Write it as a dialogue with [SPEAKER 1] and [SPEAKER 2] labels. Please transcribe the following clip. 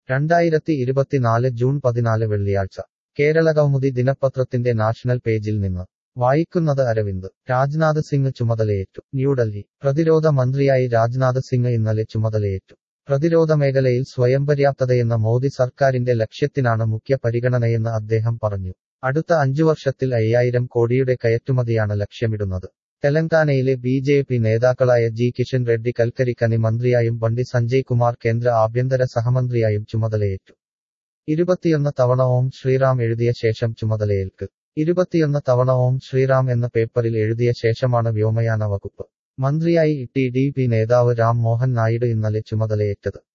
[SPEAKER 1] രണ്ടായിരത്തി ഇരുപത്തിനാല് ജൂൺ പതിനാല് വെള്ളിയാഴ്ച കേരളകൗമുദി ദിനപത്രത്തിന്റെ നാഷണൽ പേജിൽ നിന്ന് വായിക്കുന്നത് അരവിന്ദ് രാജ്നാഥ് സിംഗ് ചുമതലയേറ്റു ന്യൂഡൽഹി പ്രതിരോധ മന്ത്രിയായി രാജ്നാഥ് സിംഗ് ഇന്നലെ ചുമതലയേറ്റു പ്രതിരോധ മേഖലയിൽ സ്വയം പര്യാപ്തതയെന്ന മോദി സർക്കാരിന്റെ ലക്ഷ്യത്തിനാണ് മുഖ്യ പരിഗണനയെന്ന് അദ്ദേഹം പറഞ്ഞു അടുത്ത അഞ്ചു വർഷത്തിൽ അയ്യായിരം കോടിയുടെ കയറ്റുമതിയാണ് ലക്ഷ്യമിടുന്നത് തെലങ്കാനയിലെ ബി ജെ പി നേതാക്കളായ ജി കിഷൻ റെഡ്ഡി കൽക്കരി ഖനി മന്ത്രിയായും ബണ്ടി സഞ്ജയ് കുമാർ കേന്ദ്ര ആഭ്യന്തര സഹമന്ത്രിയായും ചുമതലയേറ്റു ഇരുപത്തിയൊന്ന് തവണ ഓം ശ്രീറാം എഴുതിയ ശേഷം ചുമതലയേൽക്ക് ഇരുപത്തിയൊന്ന് തവണ ഓം ശ്രീറാം എന്ന പേപ്പറിൽ എഴുതിയ ശേഷമാണ് വ്യോമയാന വകുപ്പ് മന്ത്രിയായി ടി ഡി പി നേതാവ് രാം മോഹൻ നായിഡു ഇന്നലെ ചുമതലയേറ്റത്